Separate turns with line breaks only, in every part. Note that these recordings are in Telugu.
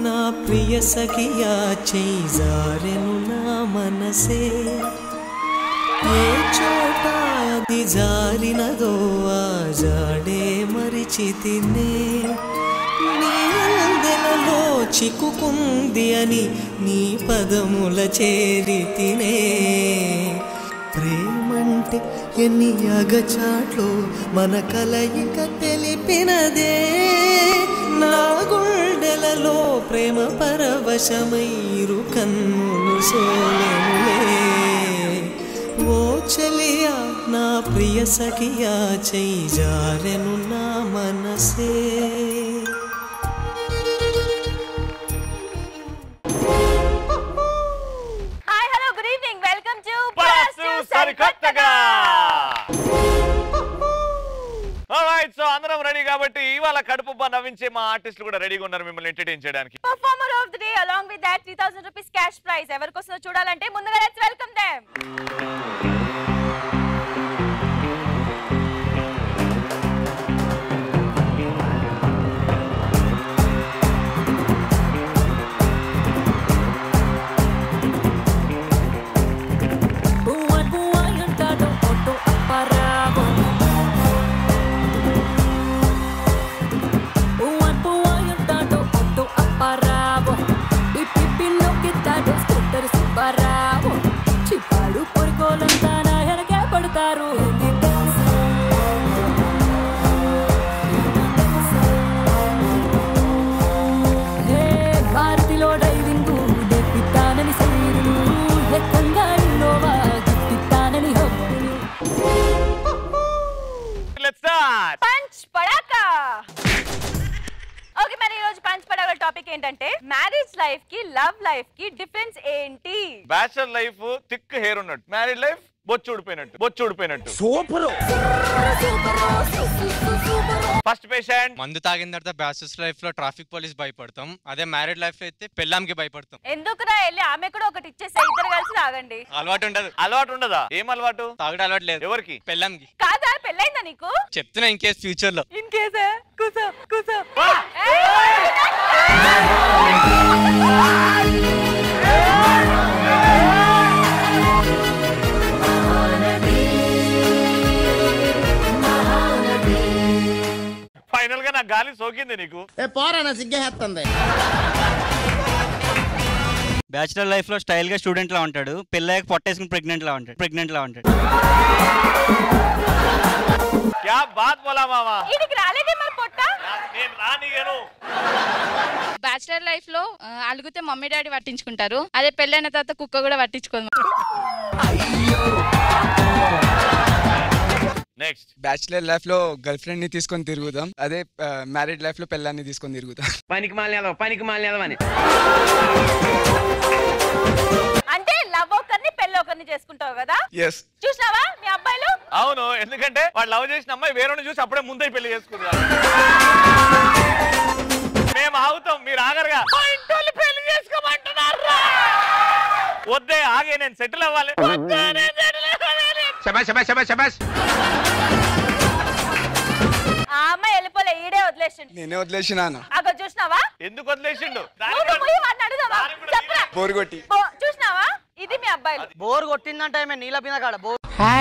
నా ప్రియ సఖియా చేజారెను నా మనసే ఏ చోట అది జారినదో ఆ జాడే మరిచితినే నీ అందెలలో చిక్కుకుంది అని నీ పదముల చేరి తినే ప్రేమంటే ఎన్ని అగచాట్లు మన కలయిక తెలిపినదే నా గుండెలలో ప్రేమ పరవశమైరు కన్నులు సోలెనులే ఓ చలియా నా ప్రియ సఖియా చేజారెను నా మనసే
hi hello good evening welcome to
పరసు సరికొత్తగా రైట్ సో అందరం రెడీ కాబట్టి ఇవాళ కడుపు నవ్వించే మా ఆర్టిస్టులు కూడా రెడీగా ఉన్నారు మిమ్మల్ని ఎంటర్టైన్ చేయడానికి
performer of the day along with that three thousand rupees cash prize ఎవరికి వస్తుందో చూడాలంటే ముందుగా let's welcome them
Buwan buwan yung dadong oto at parabo Buwan buwan yung dadong oto at parabo Ipipino kita do scooter si barabo చిప్పాడు పొరుగోలంతా నా వెనకే పడతారు హే భారతిలో డ్రైవింగ్ నేర్పిస్తానని సైరులు ఎక్కంగా ఇన్నోవా గిట్టిస్తానని హక్కులు
లెట్స్ స్టార్ట్
పంచ్ పడాకా ఓకే మరి ఈ రోజు పంచ్ పడాక టాపిక్ ఏంటంటే మ్యారేజ్ లైఫ్ కి లవ్ లైఫ్ కి డిఫరెన్స్ ఏంటి
బ్యాచులర్ లైఫ్ థిక్ హెయిర్ ఉన్నట్టు మ్యారీడ్ లైఫ్ బొచ్చు ఊడిపోయినట్టు బొచ్చు ఊడిపోయినట్టు ఫస్ట్ పేషెంట్
మందు తాగిన తర్వాత బ్యాచులర్స్ లైఫ్ లో ట్రాఫిక్ పోలీస్ భయపడతాం అదే మ్యారీడ్ లైఫ్ లో అయితే పెళ్ళాంకి భయపడతాం
ఎందుకురా వెళ్ళి ఆమె కూడా ఒకటి ఇచ్చేస్తే ఇద్దరు కలిసి తాగండి
అలవాటు ఉండదు
అలవాటు ఉండదా ఏం అలవాటు
తాగడం అలవాటు లేదు
ఎవరికి
పెళ్ళాంకి
కాదా పెళ్ళైందా నీకు
చెప్తున్నా ఇన్ కేస్ ఫ్యూచర్ లో
ఇన్ కేసే కూసో కూసో
ఫైనల్ గా నా గాలి సోకింది నీకు
ఏ పోరా నా సిగ్గేస్తుంది
బ్యాచులర్ లైఫ్ లో స్టైల్ గా స్టూడెంట్ లా ఉంటాడు పెళ్ళాక పొట్టేసుకుని ప్రెగ్నెంట్ లా ఉంటాడు ప్రెగ్నెంట్ లా ఉంటాడు
క్యా బాత్ బోలా మామా
ఈడికి రాలేదే మరి పొట్ట
నేను రానియను
బ్యాచిలర్ లైఫ్ లో ఆ, అలుగుతే మమ్మీ డాడీ పట్టించుకుంటారు అదే పెళ్ళైన తర్వాత కుక్క కూడా పట్టించుకోదు
నెక్స్ట్
బ్యాచులర్ లైఫ్ లో గర్ల్ ఫ్రెండ్ ని తీసుకొని తిరుగుదాం అదే మ్యారీడ్ లైఫ్ లో పెళ్ళాన్ని తీసుకొని తిరుగుతాం
పనికి మాలిన పనికి మాలిన అని
అంటే లవ్ ఒకరిని పెళ్ళి ఒకరిని చేసుకుంటావు కదా
ఎస్
చూసినావా మీ అబ్బాయిలు
అవును ఎందుకంటే వాడు లవ్ చేసిన అమ్మాయి వేరే చూసి అప్పుడే ముందే పెళ్లి చేసుకున్నారు మేము ఆగుతాం మీరు ఆగరుగా మా ఇంటోళ్ళు పెళ్లి చేసుకోమంటున్నారా వద్దే ఆగే నేను సెటిల్ అవ్వాలి వద్దే, నేను settle అవ్వాలి.
శబాష్ శబాష్ శబాష్ శబాష్
ఆ అమ్మాయి వెళ్ళిపోలే ఈడే వదిలేసిండు
నేనే వదిలేసినాను
అక్కడ చూసినావా
ఎందుకు వదిలేసిండు
నువ్వు పోయి వాడిని అడుగుదావా
దానికి కూడా
చెప్పరా
బోరు కొట్టి
పో- చూసినావా ఇది మీ అబ్బాయిలు
బోర్ కొట్టిందంటే ఆమె నీళ్ళ మీద కాడ బోర్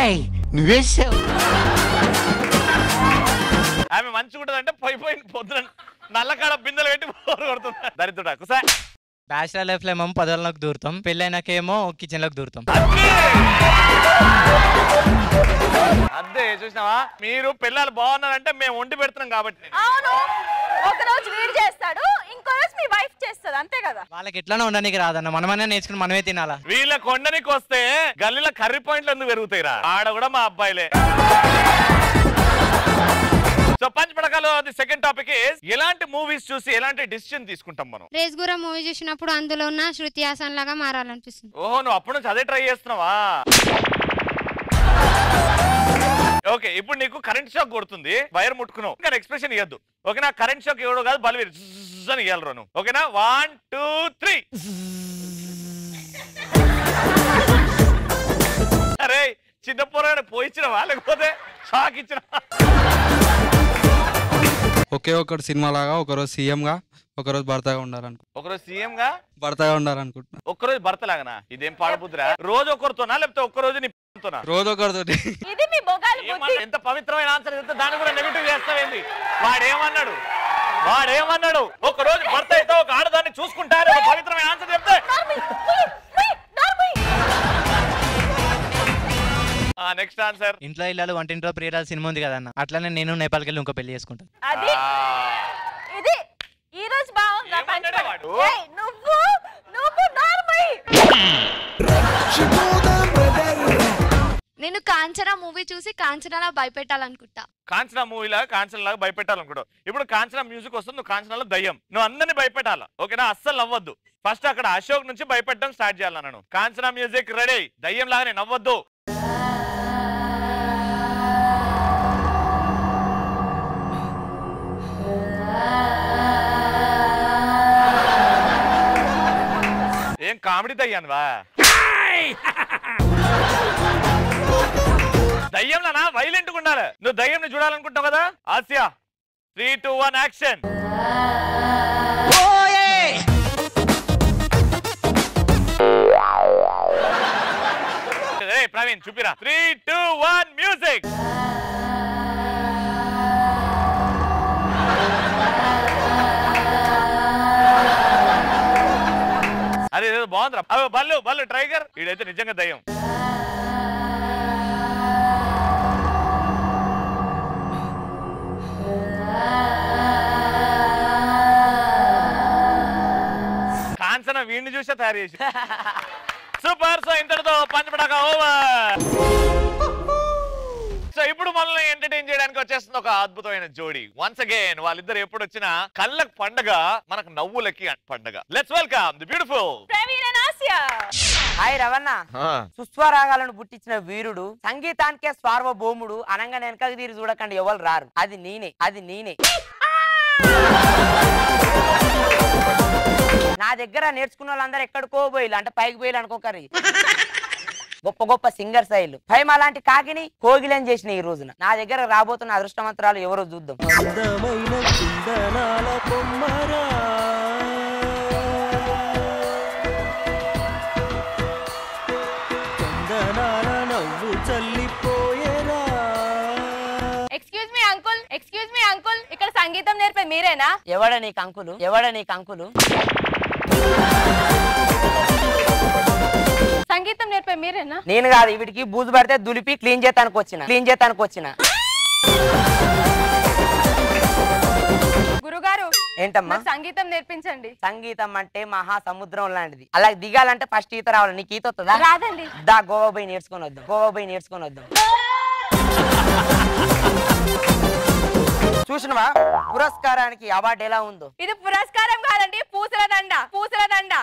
ఆమె మంచిగా ఉంటదంటే పోయి పోయి పొద్దున నల్లకాడ బిందెలు పెట్టి పోరు కొడుతుంది దరిద్రుడా కుసా
బ్యాచులర్ లైఫ్ లో ఏమో పదవులకు దూరుతాం పెళ్ళైనాకేమో కిచెన్ లోకి దూరుతాం
అదే చూసినావా మీరు పిల్లలు బాగున్నారంటే మేము వండి పెడుతున్నాం కాబట్టి
అవును ఒక రోజు వీడు చేస్తాడు ఇంకో రోజు మీ వైఫ్ చేస్తుంది అంతే కదా
వాళ్ళకి ఎట్లానో ఉండడానికి రాదన్న మనమనే నేర్చుకుని మనమే తినాలా
వీళ్ళ కొండనికి వస్తే గల్లీలో కర్రీ పాయింట్లు ఎందుకు పెరుగుతాయిరా ఆడ కూడా మా అబ్బాయిలే సో పంచ్ పడకలో సెకండ్ టాపిక్ ఎలాంటి మూవీస్ చూసి ఎలాంటి డిసిషన్ తీసుకుంటాం మనం
రేస్ గుర మూవీ చూసినప్పుడు అందులో ఉన్న శృతి హాసన్ లాగా మారాలనిపిస్తుంది
ఓహో నువ్వు అప్పటి నుంచి అదే ట్రై చేస్తున్నావా ఓకే ఇప్పుడు నీకు కరెంట్ షాక్ కొడుతుంది వైర్ ముట్టుకున్నావు ఇంకా ఎక్స్ప్రెషన్ ఇవ్వద్దు ఓకేనా కరెంట్ షాక్ ఇవ్వడు కాదు బలివీరు జ్జ్ అని ఇవ్వాలి నువ్వు ఓకేనా వన్ టూ త్రీ అరే చిన్న పోరాడు పోయిచ్చినవా లేకపోతే షాక్ ఇచ్చినవా
ఒకే ఒకటి సినిమా లాగా ఒకరోజు సీఎంగా ఒకరోజు భర్తగా ఉండాలనుకు
ఒకరోజు సీఎం గా
భర్తగా ఉండాలనుకుంటున్నా
ఒక్కరోజు భర్త లాగనా ఇదేం పాడబుద్ధిరా రోజు ఒకరితోనా లేకపోతే ఒక్కరోజు నీ తోనా
రోజు ఒకరితోటి
ఇది మీ బొగాలి బుద్ధి
ఏమన్నా ఎంత పవిత్రమైన ఆన్సర్ ఇస్తే దాన్ని కూడా నెగిటివ్ చేస్తావేంది వాడేమన్నాడు వాడేమన్నాడు ఒక రోజు భర్త అయితే ఒక ఆడదాన్ని చూసుకుంటారు ఒక పవిత్రమైన ఆన్సర్ చెప్తే నెక్స్ట్ ఆన్సర్
ఇంట్లో ఇల్లాలు వంటింట్లో ప్రియురాలు సినిమా ఉంది కదన్న అట్లనే నేను నేపాల్కి వెళ్ళి ఇంకో పెళ్లి చేసుకుంటాను
అది ఇది ఈ రోజు బాగుందా పంచపడ ఏయ్, నువ్వు నువ్వు నార్మల్
నేను కాంచనా మూవీ చూసి కాంచనాలా భయపెట్టాలనుకుంటా
కాంచనా మూవీలా కాంచనా లాగా భయపెట్టాలనుకోడు ఇప్పుడు కాంచనా మ్యూజిక్ వస్తుంది నువ్వు కాంచనాలో దయ్యం నువ్వు అందరిని భయపెట్టాలా ఓకేనా అస్సలు నవ్వద్దు ఫస్ట్ అక్కడ అశోక్ నుంచి భయపెట్టడం స్టార్ట్ చేయాలి నన్ను కాంచనా మ్యూజిక్ రెడీ దయ్యం లాగానే నవ్వద్దు ఏం కామెడీ దయ్యాన్వా దయ్యంలోనా వైలెంట్ ఉండాలి నువ్వు దయ్యం చూడాలనుకుంటావు కదా Asia three two one action Praveen చూపిరా త్రీ టూ వన్ మ్యూజిక్ అదే ఏదో బాగుందిరా అవి బల్లు బల్లు ట్రైగర్ వీడైతే నిజంగా దయ్యం కాంచన వీడిని చూసే తయారు చేసి సూపర్ సో ఇంతటితో పంచపడాక ఓవర్ సో ఇప్పుడు మనల్ని ఎంటర్టైన్ చేయడానికి వచ్చేస్తుంది ఒక అద్భుతమైన జోడి వన్స్ అగైన్ వాళ్ళిద్దరు ఎప్పుడు వచ్చినా కళ్ళకు పండగ మనకు నవ్వులకి పండగ let's welcome the beautiful
Praveen and Asia
hi రవణ సుస్వరాగాలను పుట్టించిన వీరుడు సంగీతానికే సార్వభౌముడు అనంగా వెనకకి తీరి చూడకండి ఎవరు రారు అది నేనే అది నేనే నా దగ్గర నేర్చుకున్న వాళ్ళందరూ ఎక్కడికో పోయిలు అంటే పైకి పోయిలు అనుకోకరి గొప్ప గొప్ప సింగర్స్ అయ్యిలు భయం అలాంటి కాకిని కోగిలని చేసిన ఈ రోజున నా దగ్గర రాబోతున్న అదృష్టవంతరాలు ఎవరో చూద్దాం
అందమైన కుందనాల బొమ్మరా చందనాల నవ్వు చల్లిపోయేరా
excuse me uncle excuse me uncle ఇక్కడ సంగీతం నేర్పే మీరేనా
ఎవడ నీకు అంకులు ఎవడ నీకు అంకులు
సంగీతం నేర్పే మీరేనా
నేను కాదు వీటికి బూజు పడితే దులిపి క్లీన్ చేస్తానికి వచ్చిన క్లీన్ చేస్తానికి వచ్చిన
గురుగారు
ఏంటమ్మా
నాకు సంగీతం నేర్పించండి
సంగీతం అంటే మహా సముద్రం లాంటిది అలా దిగాలంటే ఫస్ట్ ఈత రావాలి నీకు ఈత వస్తుందా
రాదండి
దా గోవా పోయి నేర్చుకొని వద్దాం గోవా పోయి నేర్చుకొని వద్దాం చూసినవా పురస్కారానికి అవార్డు ఎలా ఉందో
ఇది పురస్కారం కాదండి పూసల దండ పూసల దండ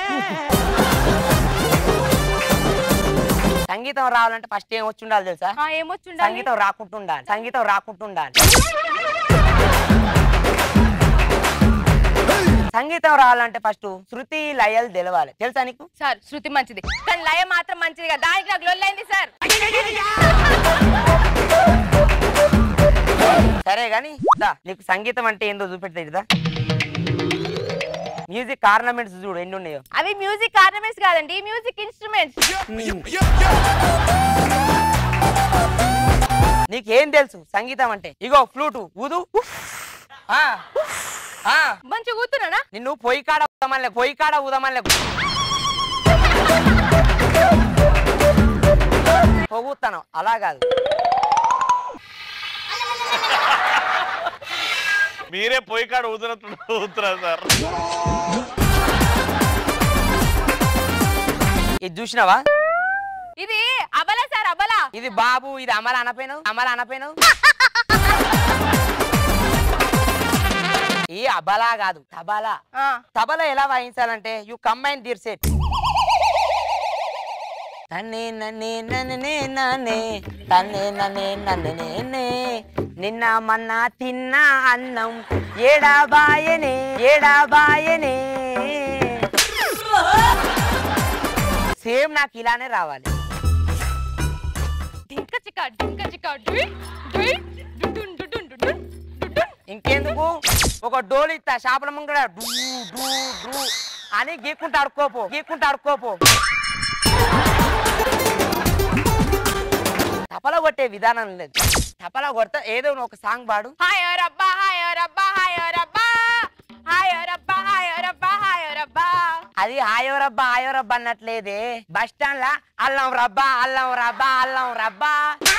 సంగీతం రావాలంటే ఫస్ట్ ఏం వచ్చి ఉండాలి తెలుసా
ఆ, ఏమొచ్చి ఉండాలి?
సంగీతం రాకుంటుండాలి సంగీతం రాకుంటుండాలి సంగీతం రావాలంటే ఫస్ట్ శృతి లయలు తెలవాలి తెలుసా నీకు
సార్ శృతి మంచిది కానీ లయ మాత్రం మంచిది కదా దానికి నాకు లొల్లైంది సార్
సరే గాని దా నీకు సంగీతం అంటే ఏందో చూపెడతా మ్యూజిక్ ఆర్నమెంట్స్ చూడు ఎన్ని ఉన్నాయో
అవి మ్యూజిక్ ఆర్నమెంట్స్ కాదండి మ్యూజిక్ ఇన్స్ట్రుమెంట్స్
నీకేం తెలుసు సంగీతం అంటే ఇగో ఫ్లూటు ఊదు ఆ, ఆ.
మంచిగా కూతున్నానా
నిన్ను పొయ్యి కాడ ఊదమనిలే పొయ్యి కాడ ఊదమనిలే పొగుతాను అలా కాదు
మీరే పోయి కాడ ఊదునట్టు ఊతున్నారు సార్
ఇది చూసినావా
ఇది అబల సార్ అబల
ఇది బాబు ఇది అమల అనపోయినావు అమల అనపోయినావు ఈ అబలా కాదు తబలా తబలా ఎలా వాయించాలంటే యు కంబైన్ దీర్ సెట్ తన్నే నన్నే నన్నే నన్నే తన్నే నన్నే నన్నే నిన్న మొన్న తిన్న అన్నం ఏడా బాయనే ఏడా బాయనే సేమ్ నాకు ఇలానే రావాలి
డింక చిక్క డింక చిక్క డుయ్ డుయ్ డుడున్ డుడున్ డుడున్ డుడున్
ఇంకెందుకు ఒక డోలు ఇస్తా షాపుల ముంగడ డూ డూ డూ అని గీక్కుంటా అడుక్కోపో గీక్కుంటా అడుక్కోపో తపల కొట్టే విధానం లేదు తపల కొడతా ఏదో నువ్వు ఒక సాంగ్ పాడు
హాయ్ రబ్బా హాయ్ రబ్బా హాయ్ రబ్బా హాయ్ రబ్బా హాయ్ రబ్బా హాయ్ రబ్బా
అది హాయో రబ్బా హాయో రబ్బా అన్నట్లేదే బస్ స్టాండ్ లా అల్లం రబ్బా అల్లం రబ్బా అల్లం రబ్బా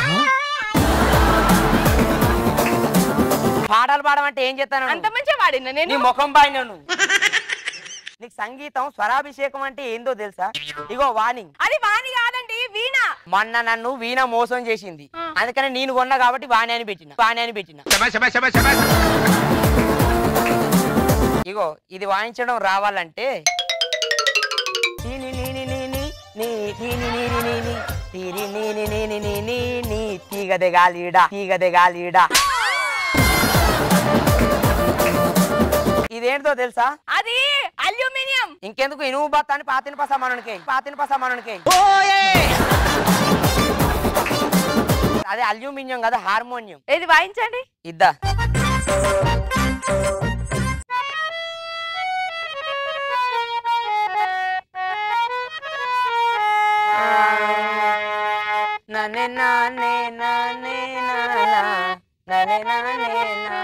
పాటలు పాడమంటే ఏం చేస్తాను
అంత మంచిగా పాడినా
నీ
నేను
ముఖం పాడినా నువ్వు నీకు సంగీతం స్వరాభిషేకం అంటే ఏందో తెలుసా ఇగో వాణి
అది వాణి కాదండి వీణ
మొన్న నన్ను వీణ మోసం చేసింది అందుకని నేను కొన్నా కాబట్టి వాణి అని పెట్టిన వాణి అని పెట్టిన ఇగో ఇది వాయించడం రావాలంటే నీని నీని నీని నీ నీని నీని నీని తీరి నీని నీని నీని నీ తీగ దిగాలీడా తీగ దిగాలీడా ఇదేంటో తెలుసా
అది అల్యూమినియం
ఇంకెందుకు ఇనుము బత్త అని పాతిన పసమానునికి పాతిన పసమానునికి అదే అల్యూమినియం కదా హార్మోనియం
ఇది వాయించండి
ఇద్దా ననే నానే నానే నానా ననే నానే నా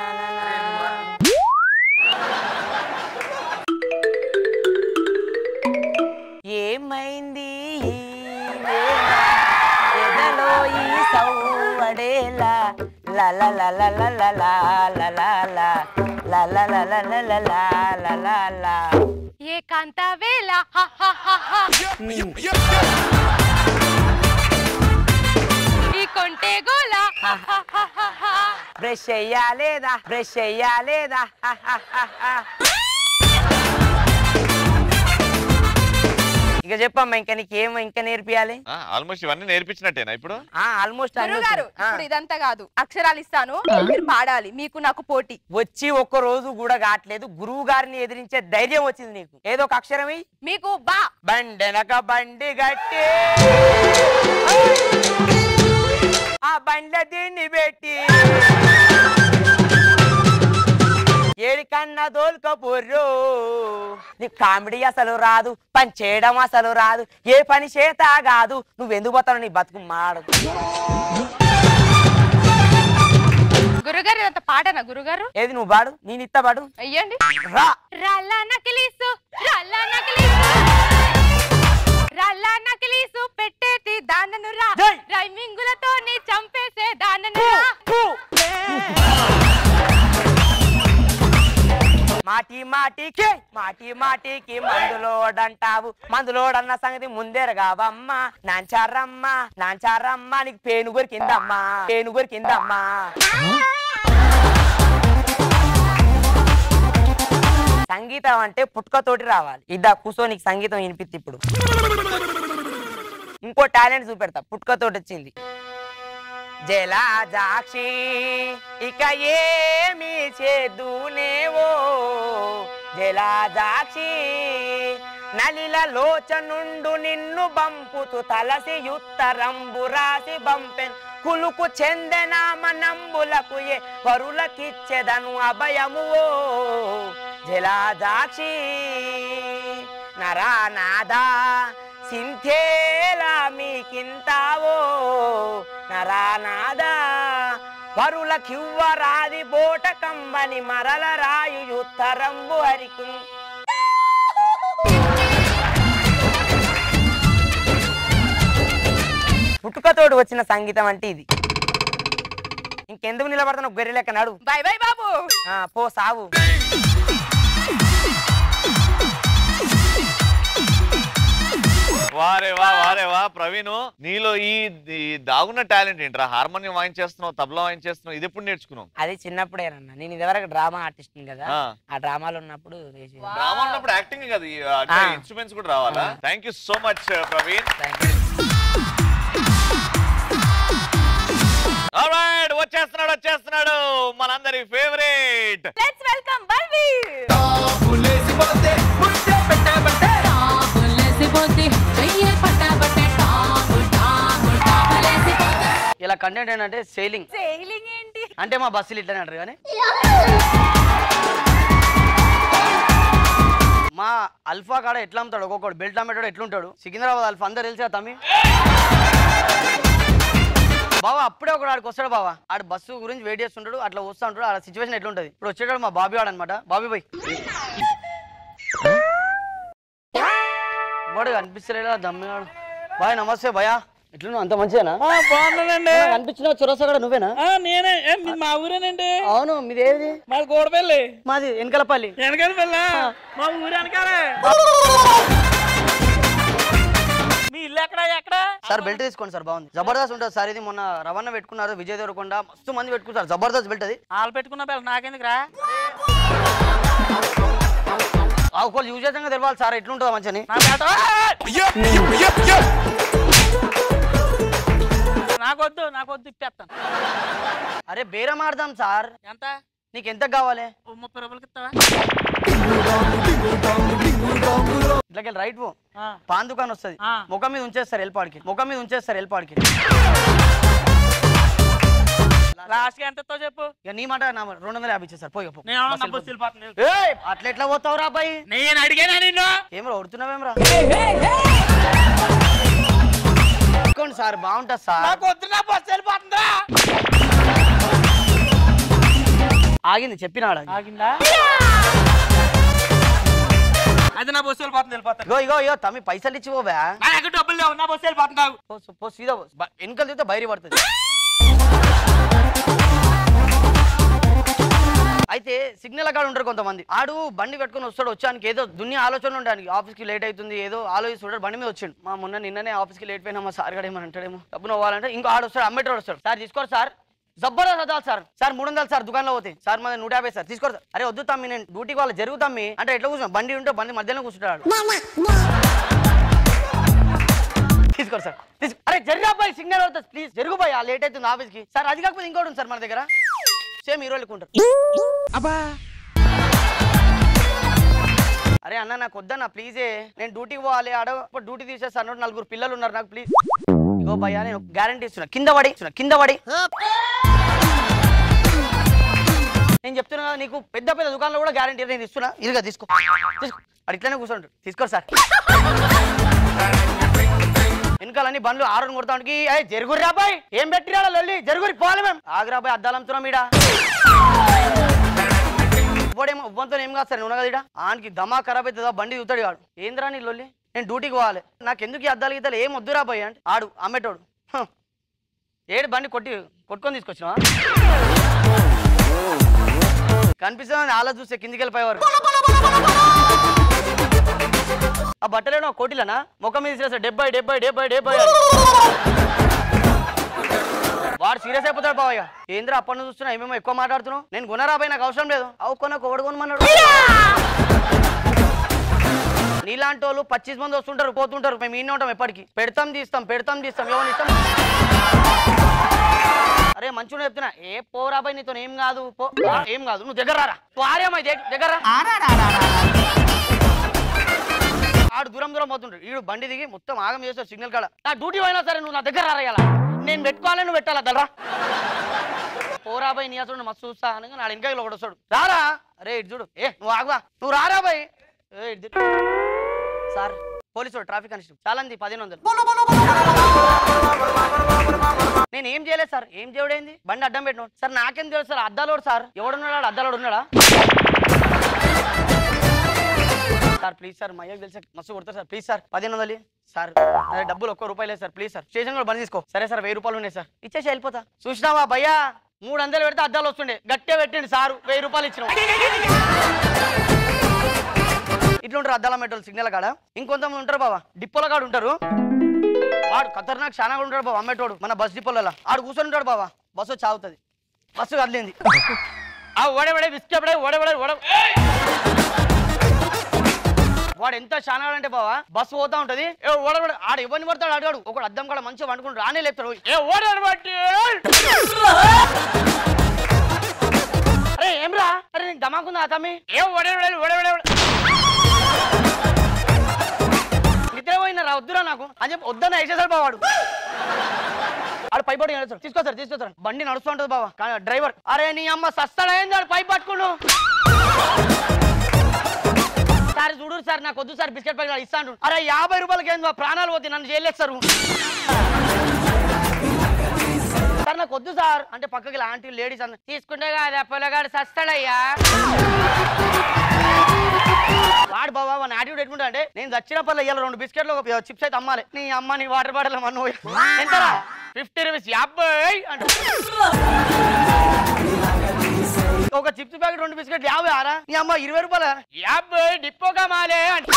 ఏమైంది ఈ వేళ? ఎదలో ఈ సౌవడేలా లల లల లల లల లల లల లల లల లల లల
ఏకాంత వేళ హ, హ, హ, హ. ఈ కొంటే గోల హ, హ, హ, హ, హ.
బ్రష్ చెయ్యాలేదా బ్రష్ చెయ్యాలేదా హ, హ, హ, హ. ఇక చెప్పమ్మా ఇంకా నీకు ఏమో ఇంకా నేర్పియాలి
ఆల్మోస్ట్ ఇవన్నీ నేర్పించినట్టేనా ఇప్పుడు
ఆల్మోస్ట్
గురుగారు ఇప్పుడు ఇదంతా కాదు అక్షరాలు ఇస్తాను మీరు పాడాలి మీకు నాకు పోటీ
వచ్చి ఒక్క రోజు కూడా కావట్లేదు గురువు గారిని ఎదిరించే ధైర్యం వచ్చింది నీకు ఏదో ఒక అక్షరం ఇయ్యి.
మీకు బా
బండెనక బండి గట్టి ఆ బండ్ల దీన్ని పెట్టి ఏడి కన్నా దోల్కపోర్రు నీకు కామెడీ అసలు రాదు పని చేయడం అసలు రాదు ఏ పని చేత కాదు నువ్వు ఎందుకు పోతావు నీ బతుకు మాడు
గురుగారు ఇదంతా పాటనా గురుగారు
ఏది నువ్వు పాడు నేను ఇత్త పాడు
అయ్యండి
రా
రల్లా నకిలీసు రల్లా నకిలీసు రల్లా నకిలీసు పెట్టేటి దానను రా రైమింగులతో నీ చంపేసే దానను రా
మాటి మాటికి మాటి మాటికి మందులోడంటావు మందులోడన్న సంగతి ముందేరగావమ్మ నాంచారమ్మ నాంచారమ్మ నీకు పేను కొరికిందమ్మా పేను కొరికిందమ్మా సంగీతం అంటే పుట్టుకతోటి రావాలి ఇద్దా కూసో నీకు సంగీతం వినిపిత్తి ఇప్పుడు ఇంకో టాలెంట్ చూపెడతా పుట్టుకతోటి వచ్చింది జలాజాక్షి ఇక ఏమి చేదునేవో జలాజాక్షి నలిల లోచనుండు నిన్ను బంపుతు తలసి యుత్తరంబు రాసి బంపెన్ కులుకు చెందెనామ నంబులకు ఏ వరులకిచ్చెదను అభయము ఓ జలాజాక్షి నరానాదా సింథేలా మీకింతావో నరానాదా వరుల కివ్వరాది బోట కంబని మరల రాయు యుత్తరంబు హరికు పుట్టుకతోడు వచ్చిన సంగీతం అంటే ఇది ఇంకెందుకు నిలబడతాను గొర్రె లెక్క నడు
బై బై బాబు
ఆ, పో సావు
వారే వా వారే వా ప్రవీణ్ నీలో ఈ ఈ దాగున్న టాలెంట్ ఏంట్రా హార్మోనియం వాయించేస్తున్నావు తబలా వాయించేస్తున్నావు ఇది ఎప్పుడు నేర్చుకున్నావు
అది చిన్నప్పుడేనన్నా నేను ఇదివరకు డ్రామా ఆర్టిస్ట్ కదా
ఆ.
ఆ డ్రామాలో ఉన్నప్పుడు వేసేది.
డ్రామా ఉన్నప్పుడు యాక్టింగ్ కదా ఈ, అంటే
ఆ.
ఇన్స్ట్రుమెంట్స్ కూడా రావాలా thank you so much Praveen alright వచ్చేస్తున్నాడు వచ్చేస్తున్నాడు మనందరి ఫేవరెట్
లెట్స్ వెల్కమ్ బల్వీర్
ఇలా కంటెంట్ ఏంటంటే సేలింగ్
సేలింగ్ ఏంటి
అంటే మా బస్సులు ఇట్లనే అంటారు కానీ మా అల్ఫా కాడ ఎట్లా అమ్ముతాడు ఒక్కొక్కడు బెల్ట్ అమ్మేటాడు ఎట్లుంటాడు సికింద్రాబాద్ అల్ఫా అందరు తెలిసా తమ్మి బావా అప్పుడే ఒకడు ఆడికి వస్తాడు బావా ఆడు బస్సు గురించి వెయిట్ చేస్తుంటాడు అట్లా వస్తూ ఉంటాడు ఆడ సిచ్యువేషన్ ఎట్లుంటది ఇప్పుడు వచ్చేటాడు మా బాబీ వాడు అనమాట బాబీ బాయ్ వాడు కనిపిస్తలేడా దమ్మిగాడు బాయ్ నమస్తే భయా ఎట్లున్నావు అంత మంచిదేనా
బాగున్నానండి
కనిపించిన చొరస కూడా నువ్వేనా
ఆ, నేనే ఏ, మీది మా ఊరేనండి
అవును మీది ఏది
మాది గోడపల్లి
మాది వెనకలపల్లి
వెనకాల పిల్ల మా ఊరు వెనకాలే మీ ఇల్లు ఎక్కడ ఎక్కడ
సార్ బెల్ట్ తీసుకోండి సార్ బాగుంది జబర్దస్త్ ఉంటుంది సార్ ఇది మొన్న రవాణా పెట్టుకున్నారు విజయ్ దేవరకొండ మస్తు మంది పెట్టుకున్నారు జబర్దస్త్ బెల్ట్ అది
వాళ్ళు పెట్టుకున్న పిల్ల నాకెందుకురా
ఆ ఒకళ్ళు యూజ్ చేద్దాం తెలవాలి సార్ ఎట్లుంటుందో మంచిని
నా బేట నాకొద్దు నాకొద్దు ఇప్పేస్తాను
అరే బేరం ఆడదాం సార్
ఎంత
నీకు ఎంత కావాలి
ఓ ముప్పై రూపాయలకి ఇస్తావా
ఇట్లకి రైట్ పో
ఆ.
పాన్ దుకాణం వస్తుంది
ఆ.
ముఖం మీద ఉంచేస్తారు ఎల్పాడికి ముఖం మీద ఉంచేస్తారు ఎల్పాడికి
లాస్ట్ ఎంత ఇస్తావు చెప్పు
ఇక నీ మాట నా మాట రెండు వందల యాభై ఇచ్చేస్తారు పోయి పో
నేను
బస్సు
నా బస్సు
వెళ్ళిపో.
వెళ్ళిపోతుంది
ఏయ్, అట్లా ఎట్లా పోతావురా అబ్బాయి
నేను అడిగానా నిన్ను
ఏమరా కొడుతున్నావేమరా తీసుకోండి సార్ బాగుంటుంది సార్
నాకు వద్దు నా బస్సు వెళ్ళిపోతుందా
ఆగింది చెప్పినాడు
ఆగిందా అది నా బస్సు వెళ్ళిపోతుంది వెళ్ళిపోతాను
ఇగో ఇగో ఇగో తమ్మి పైసలు ఇచ్చి పోవా
నా దగ్గర డబ్బులు లేవు నా బస్సు వెళ్ళిపోతున్నావు
పో, పో సీదా పో. బ- వెనకాల తిరిగితే బయట పడుతుంది అయితే సిగ్నల్ అక్కడ ఉంటారు కొంతమంది ఆడు బండి పెట్టుకొని వస్తాడు వచ్చానికి ఏదో దున్ని ఆలోచన ఉండడానికి ఆఫీస్కి లేట్ అవుతుంది ఏదో ఆలోచిస్తాడు బండి మీద వచ్చాడు మా మొన్న నిన్ననే ఆఫీస్కి లేట్ పోయినా మా సార్ గడ ఏమని అంటాడేమో డబ్బును అవ్వాలంటే ఇంకో ఆడు వస్తాడు అమ్మేటోడు వస్తాడు సార్ తీసుకోరు సార్ జబ్బర్దస్త్ చదవాలి సార్ సార్ మూడు వందలు సార్ దుకాణంలో పోతే సార్ మన నూట యాభై సార్ తీసుకోరు సార్ అరే వద్దు తమ్మి నేను డ్యూటీకి వాళ్ళు జరుగుతామ్మి అంటే ఎట్లా కూర్చున్నా బండి ఉంటే బండి మధ్యలో కూర్చుంటాడు తీసుకోరు సార్ తీసుకో అరే జరుగు అబ్బాయి సిగ్నల్ అవుతుంది ప్లీజ్ జరుగు బాయ్ లేట్ అవుతుంది ఆఫీస్కి సార్ అది కాకపోతే ఇంకోటి ఉంది సార్ మన దగ్గర సేమ్ హీరో ఉంటారు
అబ్బా
అరే అన్న నాకు వద్దన్న ప్లీజే నేను డ్యూటీకి పోవాలి ఆడ డ్యూటీ తీసేస్తాను నలుగురు పిల్లలు ఉన్నారు నాకు ప్లీజ్ ఇగో భయ్యా నేను గ్యారంటీ ఇస్తున్నా కింద పడి ఇస్తున్నా, కింద పడి నేను చెప్తున్నా కదా నీకు పెద్ద పెద్ద దుకాణంలో కూడా గ్యారంటీ నేను ఇస్తున్నా ఇదిగా తీసుకో తీసుకో అది ఇట్లానే కూర్చోండి తీసుకోరు సార్ వెనకాలని బండ్లు ఆరుని కొడతానికి ఏ జరుగురి రాబాయ్ ఏం పెట్టిరా లొల్లి జరుగురి పోవాలి మేము ఆగురాబాయ్ అద్దాలు అమ్ముతున్నాం ఈడ ఇవ్వడేమో ఇవ్వంతో ఏం కాదు సార్ నువ్వు కదా ఈడ ఆనికి దమా ఖరాబ్ అవుతుందా బండి చూతాడు వాడు ఏంద్రా నీ లొల్లి నేను డ్యూటీకి పోవాలి నాకు ఎందుకు ఈ అద్దాలు గీతాలు ఏం వద్దురా బాయ్ అంటే ఆడు అమ్మేటోడు హ. ఏడు బండి కొట్టి కొట్టుకొని తీసుకొచ్చినావా కనిపిస్తుంది ఆలో చూస్తే కిందికి వెళ్ళిపోయేవారు ఆ బట్టలేనో కోటిలనా ముఖం మీద తీసేస్తాడు డెబ్బై డెబ్బై డెబ్బై డెబ్బై అని. వాడు సీరియస్ అయిపోతాడు బావయ్య ఏంద్ర అప్పటి నుంచి చూస్తున్నా ఏమేమో ఎక్కువ మాట్లాడుతున్నావు నేను కొనరాబాయ్ నాకు అవసరం లేదు అవు కొనకు ఒకడు కొనమన్నాడు నీలాంటి వాళ్ళు పచ్చిస్ మంది వస్తుంటారు పోతుంటారు మేము ఈయన ఉంటాం ఎప్పటికి పెడతాం తీస్తాం పెడతాం తీస్తాం ఏమని ఇస్తాం అరే మంచిగా చెప్తున్నా ఏ పోరాబాయ్ నీతో ఏం కాదు పో ఏం కాదు నువ్వు దగ్గర రారా నువ్వు ఆరేమాయి దగ్గర రా. ఆడు దూరం దూరం పోతుంటాడు ఈడు బండి దిగి మొత్తం ఆగం చేస్తాడు సిగ్నల్ కాడ నా డ్యూటీ అయినా సరే నువ్వు నా దగ్గర రాయాల నేను పెట్టుకోవాలి నువ్వు పెట్టాలా దల్రా పోరాబాయ్ నీ అసలు మస్తు చూస్తా అనగా నాడు ఇంకా ఒకటి వస్తాడు రారా అరే ఇటు చూడు ఏ నువ్వు ఆగువా నువ్వు రారా బాయ్ ఏ ఇటు తిరుగు. సార్ పోలీసు ట్రాఫిక్ కానిస్టేబుల్ చాలా అంది పదిహేను వందలు నేను ఏం చేయలేదు సార్ ఏం చేయడైంది బండి అడ్డం పెట్టినాడు సార్ నాకేం తెలుసు సార్ అద్దాలోడు సార్ ఎవడున్నాడు అద్దాలోడు ఉన్నాడా సార్ ప్లీజ్ సార్ మా అయ్యకు తెలిసి మస్తు కొడతారు సార్ ప్లీజ్ సార్ పదిహేను వందలు ఇయ్యి. సార్ అదే డబ్బులు ఒక్క రూపాయలే సార్ ప్లీజ్ సార్ స్టేషన్ కూడా బండి తీసుకో సరే సార్ వెయ్యి రూపాయలు ఉన్నాయి సార్ ఇచ్చేసి వెళ్ళిపోతా చూసినావా భయ్యా మూడు వందలు పెడితే అద్దాలు వస్తుండే గట్టే పెట్టండి సార్ వెయ్యి రూపాయలు ఇచ్చిన ఇట్లుంటారు అద్దాల మెట్రోల్ సిగ్నల్ కాడ ఇంకొంతమంది ఉంటారు బాబా డిపోల కాడ ఉంటారు వాడు ఖతర్నాక్ చాలా కూడా ఉంటాడు బాబా అమ్మేటోడు మన బస్ డిపోలలో ఆడు కూర్చొని ఉంటాడు బాబా బస్సు వచ్చి ఆగుతుంది బస్సు కదిలింది ఆ ఓడబడే బిస్కెట్ ఓడబడే ఓడ వాడు ఎంత చాలా అంటే బావా బస్సు పోతా ఉంటది ఏ ఓడబడి ఆడు ఎవరిని పడతాడు అడిగాడు ఒకడు అద్దం కూడా మంచిగా వండుకుంటాడు రానే లేపుతాడు ఏ ఓడాడు బట్టి అరే ఏం రా అరే నీకు దమాకుందా తమ్మి ఏ ఓడబడే ఓడబడే నిద్ర పోయినా రా వద్దురా నాకు అని చెప్పి వద్దన్న వేసేసాడు బావాడు ఆడు పై పడి నడుస్తాడు తీసుకొస్తారు తీసుకొస్తారు బండి నడుస్తూ ఉంటుంది బాబా కానీ డ్రైవర్ అరే నీ అమ్మ సస్తాడా ఏంది ఆడు పై పట్టుకును సార్ చూడు సార్ నాకు వద్దు సార్ బిస్కెట్ ప్యాకెట్ ఇస్తాను అరే యాభై రూపాయలకి ఏంది బా, ప్రాణాలు పోతే నన్ను చేయలేస్తారు సార్ నాకు వద్దు సార్ అంటే పక్కకి ఆంటీ లేడీస్ అంద తీసుకుంటే కాదా పొలగాడు సస్తాడయ్యా వాడు బాబా వాడిని యాటిట్యూడ్ ఎట్టుకుంటా అంటే నేను చచ్చిన పర్లే ఇవాళ రెండు బిస్కెట్లు ఒక చిప్స్ అయితే అమ్మాలి నీ అమ్మ నీ వాటర్ బాటిల్ మన్ను ఎంతరా ఫిఫ్టీ రూపీస్ యాభై అంటే ఒక చిప్స్ ప్యాకెట్ రెండు బిస్కెట్ యాభై ఆరా నీ అమ్మ ఇరవై రూపాయల యాభై డిపోగా మాలే అంటే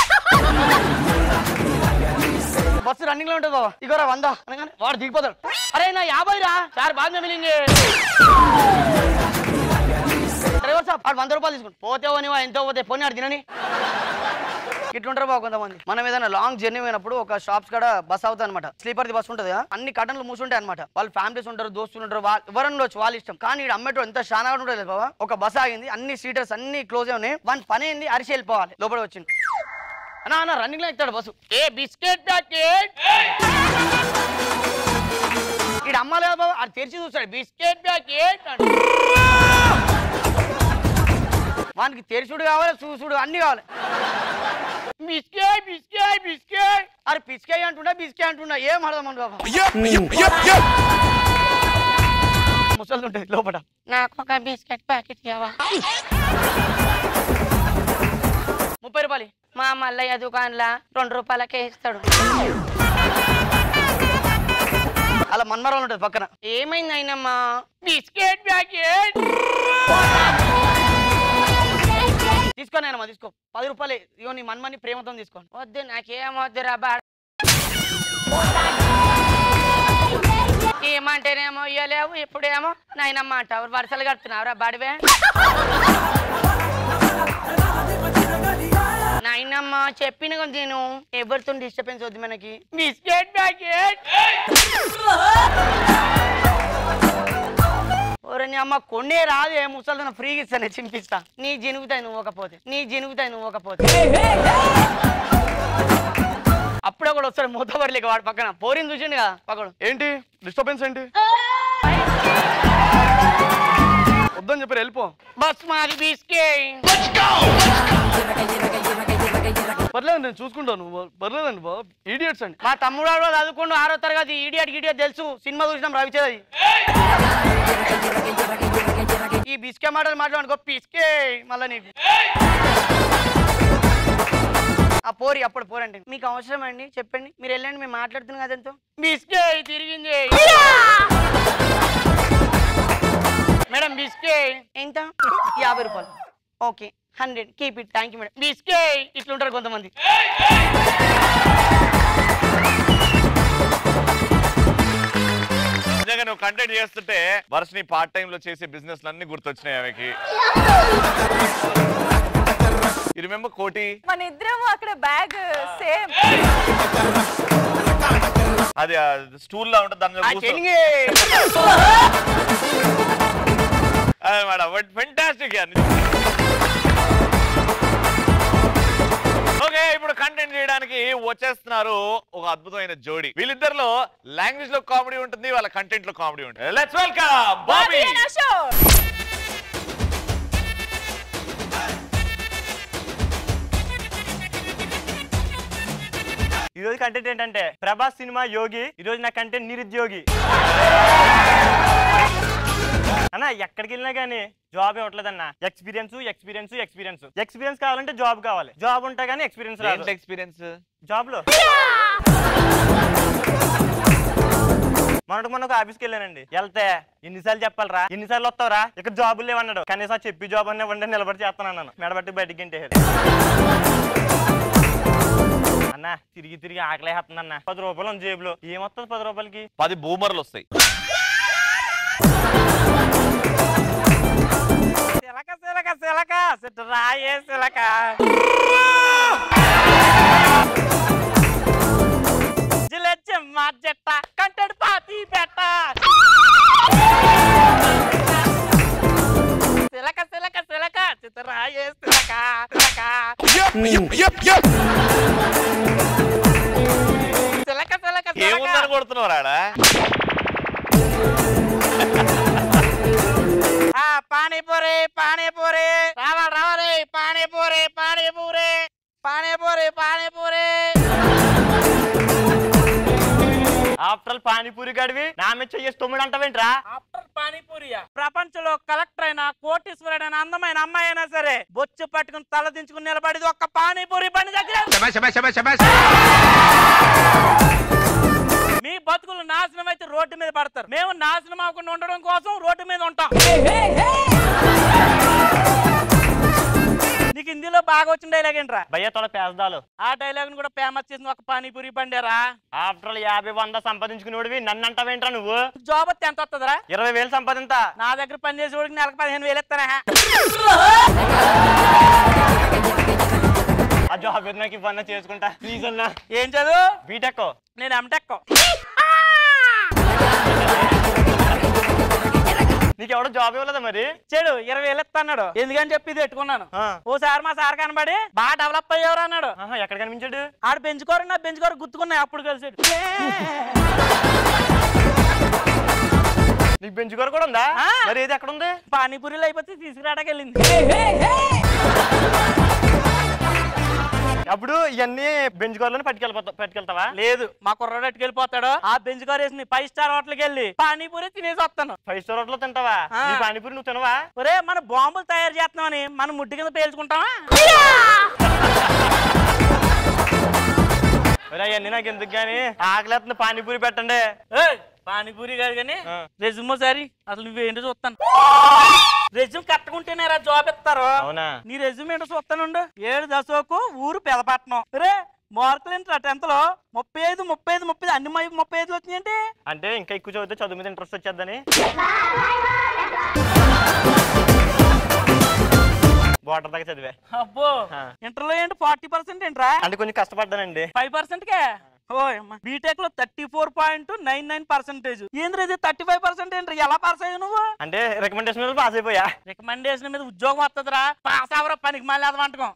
బస్సు రన్నింగ్ లో ఉంటుంది బాబా ఇగోరా వంద అనగానే వాడు దిగిపోతాడు అరే నా యాభై రా సార్ బాగా మిగిలింది డ్రైవర్ సార్ వాడు వంద రూపాయలు తీసుకుంటు పోతే పోనివా ఎంతో పోతే పోనీ ఆడు తినని ఇట్లుంటారు బాబు కొంతమంది మనం ఏదైనా లాంగ్ జర్నీ పోయినప్పుడు ఒక షాప్స్ కాడ బస్ అవుతుంది అనమాట స్లీపర్ ది బస్ ఉంటుంది కదా అన్ని కటన్లు మూసుంటాయి అనమాట వాళ్ళు ఫ్యామిలీస్ ఉంటారు దోస్తులు ఉంటారు వాళ్ళు ఎవరన్నా ఉండొచ్చు వాళ్ళ ఇష్టం కానీ ఇక్కడ అమ్మేటో ఎంత చాలా ఉంటుంది బాబా ఒక బస్ ఆగింది అన్ని సీటర్స్ అన్ని క్లోజ్ ఉన్నాయి వన్ పని ఏంది అరిసి వెళ్ళిపోవాలి లోపల వచ్చింది అన్నా అన్న రన్నింగ్ లో ఎక్కుతాడు బస్సు ఏ బిస్కెట్ ప్యాకెట్ ఇక్కడ అమ్మాలి కదా బాబు అది తెరిచి చూస్తాడు బిస్కెట్ ప్యాకెట్ అంటాడు. వానికి తెరిచుడు కావాలి చూసుడు అన్ని కావాలి బిస్కెట్ బిస్కెట్ బిస్కెట్ అరే పిస్కాయ్ అంటున్నా బిస్కెట్ అంటున్నా ఏం అర్థమండి బాబా ముసలి ఉంటుంది లోపల నాకు ఒక బిస్కెట్ ప్యాకెట్ కావా ముప్పై రూపాయలు మా మల్లయ్య దుకాణంలో రెండు రూపాయలకే ఇస్తాడు అలా మన్మరాలు ఉంటుంది పక్కన ఏమైంది అయినమ్మా బిస్కెట్ ప్యాకెట్ తీసుకో నాయనమ్మా తీసుకో పది రూపాయలు ఇగో నీ మన్మని ప్రేమతో తీసుకోండి వద్దు నాకేం వద్దు రా బాడ ఏమంటేనేమో ఇయ్యలేవు ఇప్పుడేమో నాయనమ్మ అంటావు వరుసలు కడుతున్నావు రా బాడివే నాయనమ్మ చెప్పిన కొంచెం నేను ఎవరితో డిస్టర్బెన్స్ వద్దు మనకి బిస్కెట్ ప్యాకెట్ ఓరని అమ్మ కొండే రాదే ముసలి ఫ్రీగా ఇస్తాను చింపిస్తా నీ జినుగుతాయి నువ్వు ఒకపోతే నీ జినుగుతాయి నువ్వు ఒకపోతే అప్పుడే కూడా వస్తాడు మూతబడిలేక వాడు పక్కన పోరిని చూసిండు కదా పక్కడు ఏంటి డిస్టర్బెన్స్ ఏంటి వద్దని చెప్పారు వెళ్ళిపో బస్ మాది బిస్కెట్ పర్లేదు నేను చూసుకుంటాను పర్లేదండి బాబు ఈడియట్స్ అండి మా తమ్ముడు వాడు చదువుకుంటూ ఆరో తరగతి ఈడియట్ ఈడియట్ తెలుసు సినిమా చూసినాం రవిచేది ఈ బిస్కే మాటలు మాట్లాడుకో పిస్కే మళ్ళా నీకు ఆ పోరి అప్పుడు పోరండి మీకు అవసరం అండి చెప్పండి మీరు వెళ్ళండి మేము మాట్లాడుతున్నాం కదా ఎంతో బిస్కే తిరిగింది మేడం బిస్కే ఎంత యాభై రూపాయలు okay hundred keep it thank you madam బిస్కే ఇట్లుంటారు కొంతమంది
నిజంగా నువ్వు కంటెంట్ చేస్తుంటే వర్షని పార్ట్ టైం లో చేసే బిజినెస్ అన్ని గుర్తొచ్చినాయి ఆమెకి ఈ రిమెంబర్ కోటి
మన ఇద్దరము అక్కడ బ్యాగ్ సేమ్
అది స్టూల్ లా ఉంటుంది దాని మీద
ఆ
కూర్చో.
చెనిగే.
అదే మేడం ఫెంటాస్టిక్ ఓకే ఇప్పుడు కంటెంట్ చేయడానికి వచ్చేస్తున్నారు ఒక అద్భుతమైన జోడి వీళ్ళిద్దరిలో లాంగ్వేజ్ లో కామెడీ ఉంటుంది వాళ్ళ కంటెంట్ లో కామెడీ ఉంటుంది లెట్స్ వెల్కమ్ బాబీ
ఈ రోజు కంటెంట్ ఏంటంటే ప్రభాస్ సినిమా యోగి ఈ రోజు నా కంటెంట్ నిరుద్యోగి అన్న ఎక్కడికి వెళ్ళినా కానీ జాబ్ ఇవ్వట్లేదన్న ఎక్స్పీరియన్స్ ఎక్స్పీరియన్స్ ఎక్స్పీరియన్స్ ఎక్స్పీరియన్స్ కావాలంటే జాబ్ కావాలి జాబ్ ఉంటే కానీ ఎక్స్పీరియన్స్ రాదు
ఏంటి ఎక్స్పీరియన్స్
జాబ్ లో మొన్నటి మొన్న ఒక ఆఫీస్కి వెళ్ళానండి వెళ్తే ఎన్నిసార్లు చెప్పాలరా ఎన్నిసార్లు వస్తావురా ఇక్కడ జాబులు లేవన్నాడు కనీసం ఆ చెప్పి జాబ్ అనే వండి నిలబడి చేస్తాను అన్నాను మెడబట్టి బయటికి గంటేశాడు అన్న తిరిగి తిరిగి ఆకలి వేస్తుంది అన్న పది రూపాయలు ఉంది జేబులో ఏమొస్తుంది పది రూపాయలకి
పది బూమర్లు వస్తాయి
సిలక సిలక సిలక సిట్ట రాయే సిలక జిలెచ్చమ్మ జట్ట కంటెడ్ పాతి పెట్ట సిలక సిలక సిలక సిట్ట రాయే సిలక సిలక సిలక సిలక సిలక
ఏముందని కొడుతున్నావు రాడా
ఆ పానీపూరి పానీపూరి రావాలి రావాలి పానీపూరి పానీపూరి పానీపూరి పానీపూరి
ఆఫ్టర్ పానీపూరి గడివి నా మీద చెయ్యేసి తొమ్మిది అంటావేంట్రా
ఆఫ్టర్ పానీపూరియా ప్రపంచంలో కలెక్టర్ అయినా కోటీశ్వరుడైన అందమైన అమ్మాయి అయినా సరే బొచ్చు పట్టుకుని తల దించుకుని నిలబడి ఒక్క పానీపూరి బండి దగ్గర
శబాష్ శబాష్ శబాష్ శబాష్
మీ బతుకులు నాశనం అయితే రోడ్డు మీద పడతారు మేము నాశనం అవ్వకుండా ఉండడం కోసం రోడ్డు మీద ఉంటాం నీకు హిందీలో బాగా వచ్చిన డైలాగ్ ఏంట్రా
భయ్య తొల పేసదాలు
ఆ డైలాగ్ కూడా ఫేమస్ చేసిన ఒక పానీపూరి బండేరా
ఆఫ్టర్ యాభై వంద సంపాదించుకునేవాడివి నన్ను అంటావేంట్రా నువ్వు
జాబ్ వస్తే ఎంత వస్తుందిరా
ఇరవై వేలు సంపాదింతా
నా దగ్గర పని చేసేవాడికి నెలకు పదిహేను వేలు ఇస్తానా
ఆ జాబ్ ఏదో నాకు ఇవ్వన్నా చేసుకుంటా ప్లీజ్ అన్నా
ఏం చదువు
బీటెక్
నేను ఎంటెక్
నీకు ఎవడో జాబ్ ఇవ్వలేదా మరి
చెడు ఇరవై వేలు ఇస్తాడు ఎందుకని చెప్పి ఇది పెట్టుకున్నాను ఓసారి మా సార్ కనబడి బాగా డెవలప్ అయ్యేవారు అన్నాడు
ఆహా, ఎక్కడ కనిపించాడు
ఆడు పెంచుకోరు నా పెంచుకోరు గుర్తుకున్నాయి అప్పుడు కలిసాడు
నీకు బెంచుకోరు కూడా ఉందా మరి ఏది ఎక్కడ ఉంది
పానీపూరీలు అయిపోతే తీసుకురావడానికి వెళ్ళింది
అప్పుడు ఇవన్నీ బెంచుకోర్లను పట్టుకెళ్ళిపోతా పట్టుకెళ్తావా
లేదు మా కుర్రాడు ఎట్టుకెళ్ళిపోతాడు ఆ బెంచ్ కార్ వేసి ఫైవ్ స్టార్ హోటల్కి వెళ్ళి పానీపూరి తినేసి వస్తాను
ఫైవ్ స్టార్ హోటల్ తింటావా
ఆ.
నీ పానీపూరి నువ్వు తినవా
ఒరే మన బాంబులు తయారు చేస్తున్నామని మనం ముడ్డు కింద పేల్చుకుంటామా
ఒరేయ్, అవన్నీ నాకు ఎందుకు గానీ ఆకలేస్తుంది పానీపూరి పెట్టండి
ఏయ్, పానీపూరి కాదు కానీ రెజ్యూమ్ సారి అసలు నువ్వేంటో చూస్తాను రెజ్యూమ్ కట్టుకుంటేనే రా జాబ్ ఇస్తారు
అవునా
నీ రెజ్యూమ్ ఏంటో చూస్తానుండు ఏడు దశకు ఊరు పెదపట్నం రే మార్కులు ఏంట్రా టెన్త్ లో ముప్పై ఐదు ముప్పై ఐదు ముప్పై ఐదు అన్ని మై- ముప్పై ఐదు వచ్చినాయంటే
అంటే ఇంకా ఎక్కువ చదివితే చదువు మీద ఇంట్రెస్ట్ వచ్చేద్దని బార్డర్ దాకా చదివా
అబ్బో ఇంటర్లో ఏంటి ఫార్టీ పర్సెంట్ ఏంట్రా
అంటే కొంచెం కష్టపడ్డానండి
ఫైవ్ పర్సెంట్ కే ఓ బీటెక్ లో thirty four point nine nine percentage ఏంద్ర ఇది థర్టీ ఫైవ్ పర్సెంట్ ఏంటి ఎలా పాస్ అయ్యావు నువ్వు
అంటే రికమెండేషన్ మీద పాస్ అయిపోయా
రికమెండేషన్ మీద ఉద్యోగం వస్తుందిరా పాస్ అవరా పనికి మళ్ళీ అది వంటకం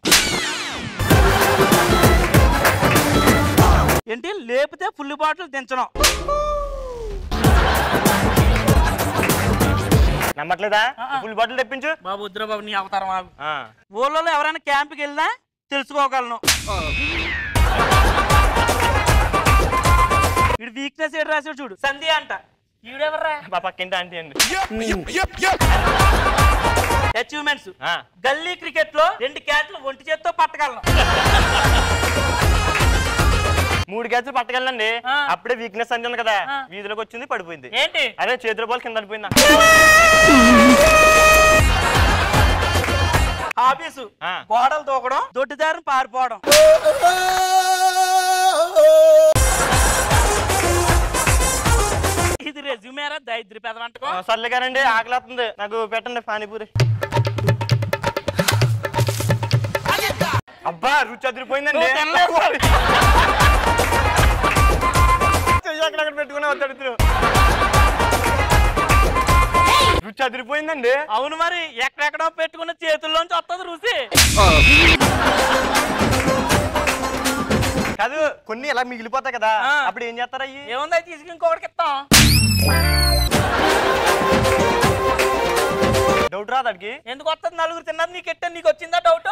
ఏంటి లేపితే ఫుల్ బాటిల్ దించడం
నమ్మట్లేదా ఫుల్ బాటిల్ తెప్పించు
బాబు వద్దురా బాబు నీ అవతారం బాబు
ఆ.
ఊళ్ళో ఎవరైనా క్యాంప్కి వెళ్ళినా తెలుసుకోగలను వీడు వీక్నెస్ ఏడు రాసాడు చూడు సంధి అంట ఈడెవర్రా
మా పక్కింటి ఆంటీ అండి
అచీవ్మెంట్స్
ఆ.
గల్లీ క్రికెట్ లో రెండు క్యాచ్లు ఒంటి చేత్తో పట్టగలను
మూడు క్యాచ్లు పట్టగలనండి అప్పుడే వీక్నెస్ అంటాను కదా వీధిలోకి వచ్చింది పడిపోయింది
ఏంటి
అదే చేతుల బాల్ కింద పడిపోయిందా
హాబీస్ గోడలు దూకడం దొడ్డిదారిని పారిపోవడం ఇది రెజ్యూమేరా దైద్రి పెదవంటకం
ఆ, సర్లే గారండి ఆకలేస్తుంది నాకు పెట్టండి పానీపూరి అబ్బా రుచి అదిరిపోయిందండి
నువ్వు తినలేదు.
చెయ్యి అక్కడక్కడ పెట్టుకునే వద్దాడు రుచి అదిరిపోయిందండి
అవును మరి ఎక్కడెక్కడో పెట్టుకున్న చేతుల్లోంచి వస్తుంది రుచి
కాదు కొన్ని ఇలా మిగిలిపోతాయి కదా అప్పుడు ఏం చేస్తారు అయ్యి
ఏముంది అది తీసుకుని ఇంకొకటికి ఇస్తాం
డౌట్ రాదు అడిగి
ఎందుకు వస్తుంది నలుగురు తిన్నది నీకు ఎట్ట నీకు వచ్చిందా డౌట్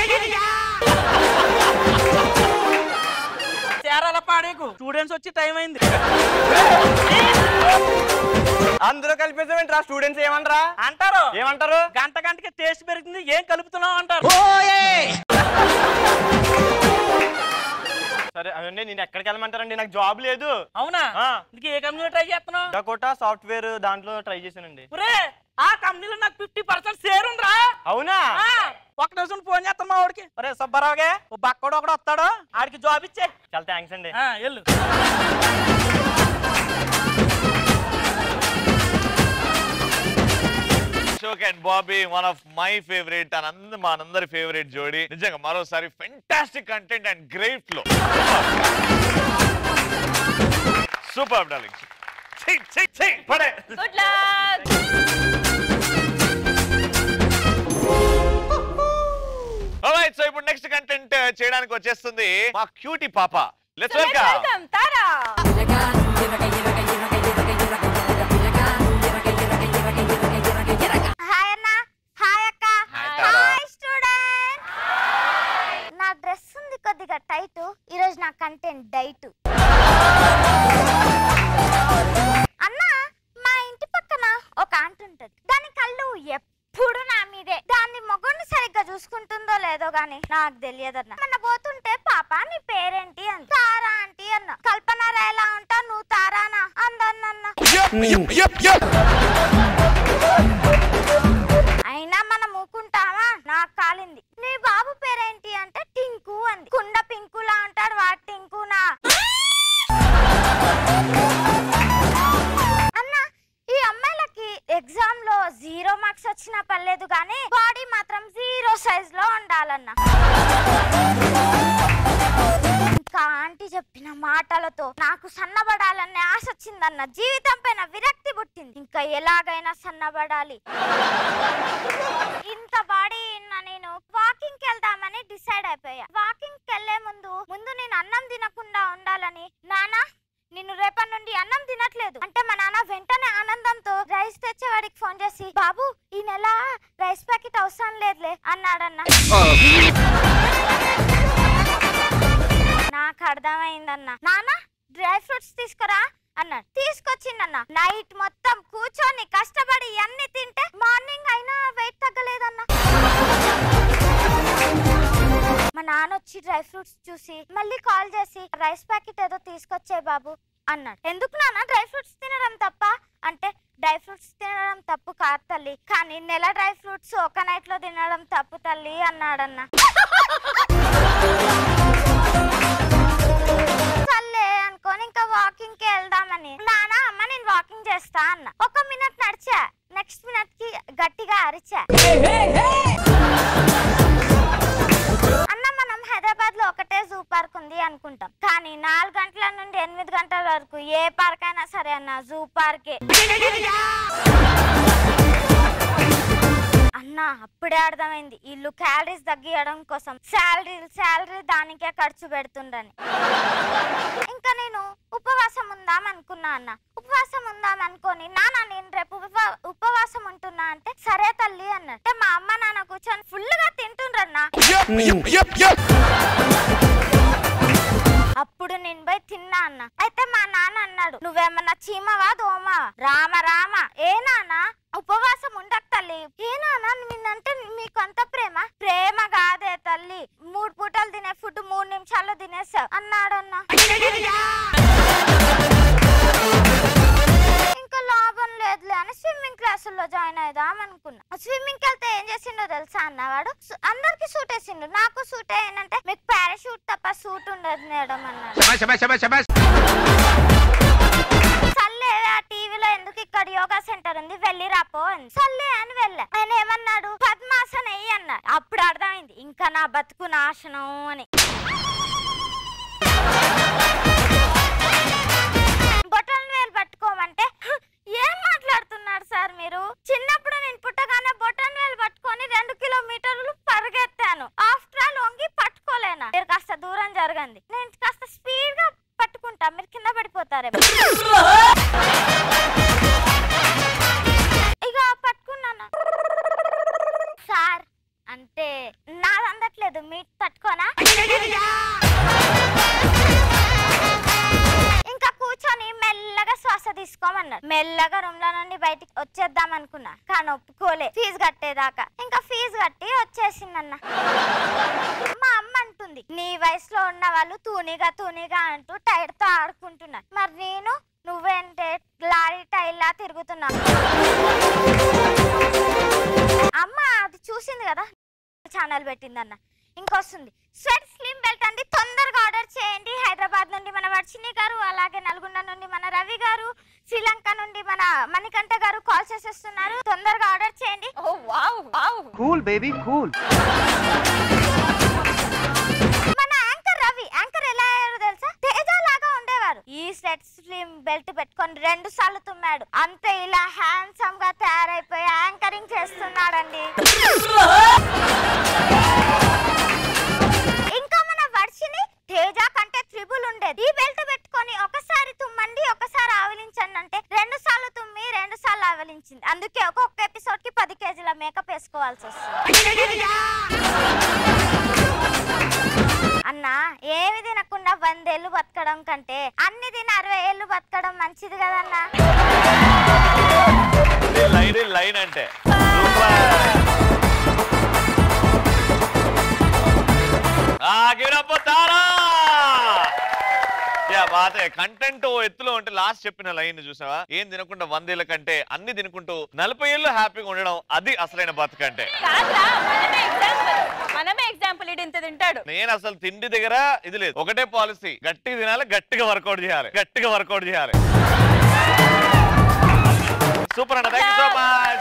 చేరాల పాడేకు స్టూడెంట్స్ వచ్చి టైం అయింది
అందరూ కలిపేసామేంట్రా స్టూడెంట్స్ ఏమంటారా
అంటారు
ఏమంటారు
గంట గంటకి టేస్ట్ పెరుగుతుంది ఏం కలుపుతున్నావు అంటారు
సరే అవన్నీ నేను ఎక్కడికి వెళ్ళమంటారండి నాకు జాబ్ లేదు
అవునా
ఆ.
నీకు ఏ కంపెనీలో ట్రై చేస్తున్నావు
డకోటా సాఫ్ట్వేర్ దాంట్లో ట్రై చేశానండి
ఒరే ఆ కంపెనీలో నాకు ఫిఫ్టీ పర్సెంట్ షేర్ ఉందిరా
అవునా
ఆ, ఒక్క నిమిషం ఫోన్ చేస్తాను మా వాడికి ఒరే సుబ్బారావుగే ఓ బక్కడు ఒకడు వస్తాడు ఆడికి జాబ్ ఇచ్చే
చాలా థ్యాంక్స్ అండి
వెళ్ళు
Ashok and Bobby one of my favourite అని అందరి మా అందరి ఫేవరెట్ జోడి నిజంగా మరోసారి fantastic content and great flow super darling పడే
గుడ్ లక్
సో ఇప్పుడు నెక్స్ట్ కంటెంట్ చేయడానికి వచ్చేస్తుంది మా క్యూటీ పాప లెట్స్ వెల్కమ్
వెల్కమ్ తారా
కదా టైట్ ఈరోజు నా కంటెంట్ డైట్ అన్న మా ఇంటి పక్కన ఒక ఆంటీ ఉంటది దాని కళ్ళు ఎప్పుడు నా మీదే దాన్ని మొగుడిని సరిగ్గా చూసుకుంటుందో లేదో గాని నాకు తెలియదన్న మొన్న పోతుంటే పాప నీ పేరేంటి అని తారా ఆంటీ అన్న కల్పన ఎలా ఉంటా నువ్వు తారానా అందన్న అయినా మనం ఊకుంటావా నాకు కాలింది నీ బాబు పేరేంటి అంటే టింకు అంది కుండ పింకులా ఉంటాడు వాడు టింకునా అన్న ఈ అమ్మాయిలకి ఎగ్జామ్ లో జీరో మార్క్స్ వచ్చినా పర్లేదు కానీ బాడీ మాత్రం జీరో సైజ్ లో ఉండాలన్న ఇంకా ఆంటీ చెప్పిన మాటలతో నాకు సన్నబడాలనే ఆశ వచ్చిందన్న జీవితం పైన విరక్తి పుట్టింది ఇంకా ఎలాగైనా సన్నబడాలి ఇంత బాడీ ఉన్న నేను వాకింగ్ కి వెళ్దామని డిసైడ్ అయిపోయా వాకింగ్ కి వెళ్లే ముందు ముందు నేను అన్నం తినకుండా ఉండాలని నానా నిన్ను రేపటి నుండి అన్నం తినట్లేదు అంటే మా నాన్న వెంటనే ఆనందంతో రైస్ తెచ్చేవాడికి ఫోన్ చేసి బాబు ఈ నెల రైస్ ప్యాకెట్ అవసరం లేదులే అన్నాడన్న నాకు అర్థమైందన్న నాన్న డ్రై ఫ్రూట్స్ తీసుకురా అన్నాడు తీసుకొచ్చిందన్న నైట్ మొత్తం కూర్చొని కష్టపడి అన్ని తింటే మార్నింగ్ అయినా వెయిట్ తగ్గలేదన్న మా నాన్న వచ్చి డ్రై ఫ్రూట్స్ చూసి మళ్ళీ కాల్ చేసి రైస్ ప్యాకెట్ ఏదో తీసుకొచ్చే బాబు అన్నాడు ఎందుకు నాన్న డ్రై ఫ్రూట్స్ తినడం తప్ప అంటే డ్రై ఫ్రూట్స్ తినడం తప్పు కాదు తల్లి కానీ నెల డ్రై ఫ్రూట్స్ ఒక నైట్ లో తినడం తప్పు తల్లి అన్నాడన్న సర్లే అనుకొని ఇంకా వాకింగ్ కి వెళ్దామని నానా అమ్మ నేను వాకింగ్ చేస్తా అన్న ఒక మినిట్ నడిచా నెక్స్ట్ మినిట్ కి గట్టిగా అరిచా అన్న మనం హైదరాబాద్ లో ఒకటే జూ పార్క్ ఉంది అనుకుంటాం కానీ నాలుగు గంటల నుండి ఎనిమిది గంటల వరకు ఏ పార్క్ అయినా సరే అన్న జూ పార్కే అన్న అప్పుడే అర్థమైంది ఇల్లు క్యాలరీస్ తగ్గియడం కోసం శాలరీ శాలరీ దానికే ఖర్చు పెడుతుండని ఇంకా నేను ఉపవాసం ఉందాం అనుకున్నా అన్న ఉపవాసం ఉందాం అనుకొని నాన్న నేను రేపు ఉపవా- ఉపవాసం ఉంటున్నా అంటే సరే తల్లి అన్నాడు అంటే మా అమ్మ నాన్న కూర్చొని ఫుల్ గా తింటుండ్రన్నా అప్పుడు నేను పోయి తిన్నా అన్న అయితే మా నాన్న అన్నాడు నువ్వేమన్నా చీమవా దోమా రామ రామ ఏ నాన్న ఉపవాసం ఉండక తల్లి ఏ నాన్న నిన్నంటే మీకు అంత ప్రేమ ప్రేమ కాదే తల్లి మూడు పూటలు తినే ఫుడ్ మూడు నిమిషాల్లో తినేసావు అన్నాడన్న ఇంకా లాభం లేదులే అని స్విమ్మింగ్ క్లాసుల్లో జాయిన్ అయిదాం అనుకున్నా స్విమ్మింగ్ కి వెళ్తే ఏం చేసిండో తెలుసా అన్నవాడు సు- అందరికి సూట్ వేసిండు నాకు సూట్ ఏంటంటే మీకు పారాషూట్ తప్ప సూట్ ఉండదు మేడం అన్నాడు
శబాష్ శబాష్ శబాష్ శబాష్
సర్లే ఆ టీవీలో ఎందుకు ఇక్కడ యోగా సెంటర్ ఉంది వెళ్ళి రాపో అంది సర్లే అని వెళ్ళా ఆయన ఏమన్నాడు పద్మాసన వెయ్యి అన్నాడు అప్పుడు అర్థమైంది ఇంకా నా బతుకు నాశనం అని బొటన్ వేలు పట్టుకోమంటే "హ్, ఏం మాట్లాడుతున్నారు సార్ మీరు చిన్నప్పుడు నేను పుట్టగానే బొటన్ వేలు పట్టుకొని రెండు కిలోమీటర్లు పరిగెత్తాను ఆఫ్టర్ ఆల్ వంగి పట్టుకోలేనా మీరు కాస్త దూరం జరగండి నేను కాస్త స్పీడ్ గా పట్టుకుంటా మీరు కింద పడిపోతారేమో ఇక పట్టుకున్నాను సార్ అంటే నాది అందట్లేదు మీ పట్టుకోనా ఇంకా కూర్చొని మెల్లగా శ్వాస తీసుకోమన్నాడు మెల్లగా రూమ్ లో నుండి బయటికి వచ్చేద్దాం అనుకున్నా కానీ ఒప్పుకోలే ఫీజు కట్టేదాకా ఇంకా ఫీజు కట్టి వచ్చేసిందన్న మా అమ్మ అంటుంది నీ వయసులో ఉన్న వాళ్ళు తూనిగా తూనిగా అంటూ టైర్ తో ఆడుకుంటున్నారు మరి నేను నువ్వేంటే లారీ టైర్లా తిరుగుతున్నాను అమ్మ అది చూసింది కదా ఛానల్ పెట్టిందన్న ఇంకొస్తుంది స్వెట్ స్లిమ్ బెల్ట్ అండి తొందరగా ఆర్డర్ చేయండి హైదరాబాద్ నుండి మన వర్షిని గారు అలాగే నల్గొండ నుండి మన రవి గారు శ్రీలంక నుండి మన మణికంఠ గారు కాల్ చేసేస్తున్నారు తొందరగా ఆర్డర్ చేయండి ఓ wow wow
cool baby cool
మన యాంకర్ రవి యాంకర్ ఎలా అయ్యారు తెలుసా తేజ లాగా ఉండేవారు ఈ సెట్ స్లిమ్ బెల్ట్ పెట్టుకొని రెండు సార్లు తుమ్మాడు అంతే ఇలా హ్యాండ్సమ్ గా తయారైపోయి యాంకరింగ్ చేస్తున్నాడండి ఇంకా మన వర్షిని తేజ కంటే త్రిబుల్ ఉండేది ఈ బెల్ట్ పెట్టుకొని ఒకసారి తుమ్మండి ఒకసారి ఆవలించండి అంటే రెండు సార్లు తుమ్మి రెండు సార్లు ఆవలించింది అందుకే ఒక్కొక్క ఎపిసోడ్ కి పది కేజీల మేకప్ వేసుకోవాల్సి వస్తుంది అన్నా ఏమి తినకుండా వందేళ్ళు బతకడం కంటే అన్ని తిని అరవై ఏళ్ళు బతకడం మంచిది కదన్నా
లైన్ లైన్ అంటే కంటెంట్ ఓ ఎత్తులో ఉంటే లాస్ట్ చెప్పిన లైన్ చూసావా ఏం తినకుండా వందేళ్ల కంటే అన్ని తినుకుంటూ నలభై ఏళ్ళు హ్యాపీగా ఉండడం అది అసలైన బతుకంటే
కాదురా మనమే ఎగ్జాంపుల్ మనమే ఎగ్జాంపుల్ ఇటు ఇంత తింటాడు
నేను అసలు తిండి దగ్గర ఇది లేదు ఒకటే పాలసీ గట్టిగా తినాలి గట్టిగా వర్కౌట్ చేయాలి గట్టిగా వర్కౌట్ చేయాలి సూపర్ అన్న thank you so much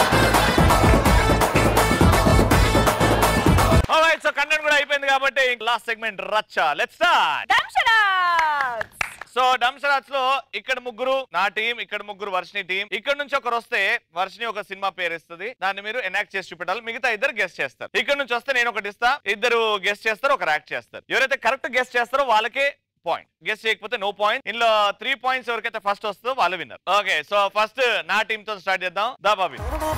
so content కూడా అయిపోయింది కాబట్టి లాస్ట్ సెగ్మెంట్ రచ్చ లెట్స్ స్టార్ట్ సో డంషరాజ్ లో ఇక్కడ ముగ్గురు నా టీం ఇక్కడ ముగ్గురు వర్షిని టీం ఇక్కడ నుంచి ఒకరు వస్తే వర్షిని ఒక సినిమా పేరు ఇస్తుంది దాన్ని మీరు ఎనాక్ట్ చేసి చూపెట్టాలి మిగతా ఇద్దరు గెస్ట్ చేస్తారు ఇక్కడ నుంచి వస్తే నేను ఒకటి ఇస్తా ఇద్దరు గెస్ట్ చేస్తారు ఒకరు యాక్ట్ చేస్తారు ఎవరైతే కరెక్ట్ గెస్ట్ చేస్తారో వాళ్ళకే పాయింట్ గెస్ట్ చేయకపోతే నో పాయింట్ ఇందులో త్రీ పాయింట్స్ ఎవరికైతే ఫస్ట్ వస్తుందో వాళ్ళు విన్నర్ ఓకే సో ఫస్ట్ నా టీమ్ తో స్టార్ట్ చేద్దాం దా Bobby